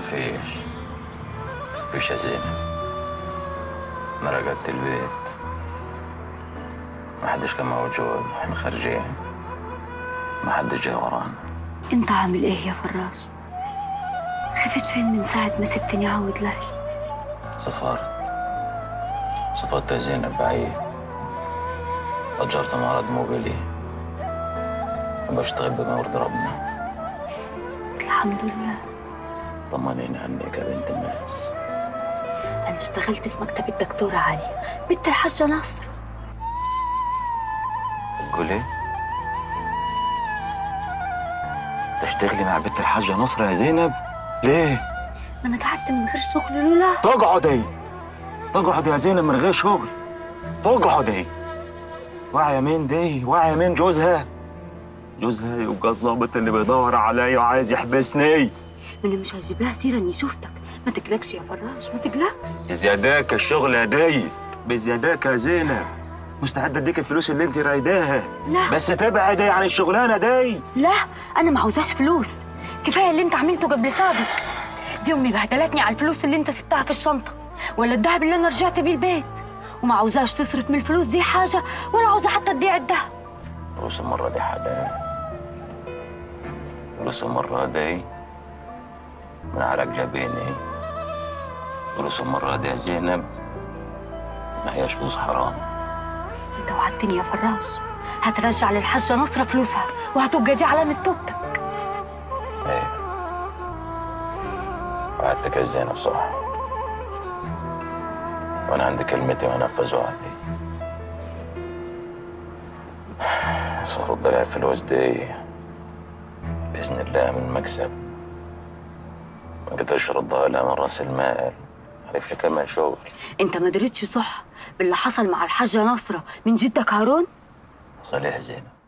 فيش فيش يا زينب انا رجعت البيت ما حدش كان موجود احنا خارجين ما حدش جاي ورانا انت عامل ايه يا فراس خفت فين من ساعة ما سبتني عود لهي سافرت سافرت يا زينب بعيد أجرت معرض موبيلي وبشتغل بمورد ربنا الحمد لله طمنيني عنك يا بنت الناس انا اشتغلت في مكتب الدكتورة عليا بنت الحاجة نصر تقول ايه؟ تشتغلي مع بنت الحاجة نصرة يا زينب؟ ليه؟ ما انا قعدت من غير شغل لولا تقعدي تقعد يا زينب من غير شغل تقعدي واعية مين دي؟ واعية مين جوزها؟ جوزها يبقى الظابط اللي بيدور عليا وعايز يحبسني ما انا مش هجيب لها سيرة اني شفتك ما تقلقش يا فراش ما تقلقش بزياداك الشغل يا دي بزياداك يا زينب مستعد اديك الفلوس اللي انت رايداها لا بس تبعدي عن الشغلانه دي لا انا ما عاوزاش فلوس كفايه اللي انت عملته قبل سابق دي امي بهدلتني على الفلوس اللي انت سبتها في الشنطه ولا الذهب اللي انا رجعت بيه البيت وما عاوزاش تصرف من الفلوس دي حاجه ولا عاوزه حتى تبيع الذهب فلوس المره دي حدا فلوس المره دي من عرق جبيني فلوس المره دي يا زينب ما هياش فلوس حرام انت وعدتني يا فراش هترجع للحاجه نصره فلوسها وهتبقى دي علامه توبتك ايه وعدتك يا زينب صح وانا عندي كلمتي وانفذ وعدي سأرد لها الفلوس دي بإذن الله من المكسب ما قدرش أردها لها من رأس المال عرفت كمان شغل انت ما دريتش صح باللي حصل مع الحاجه نصره من جدك هارون صالح زينب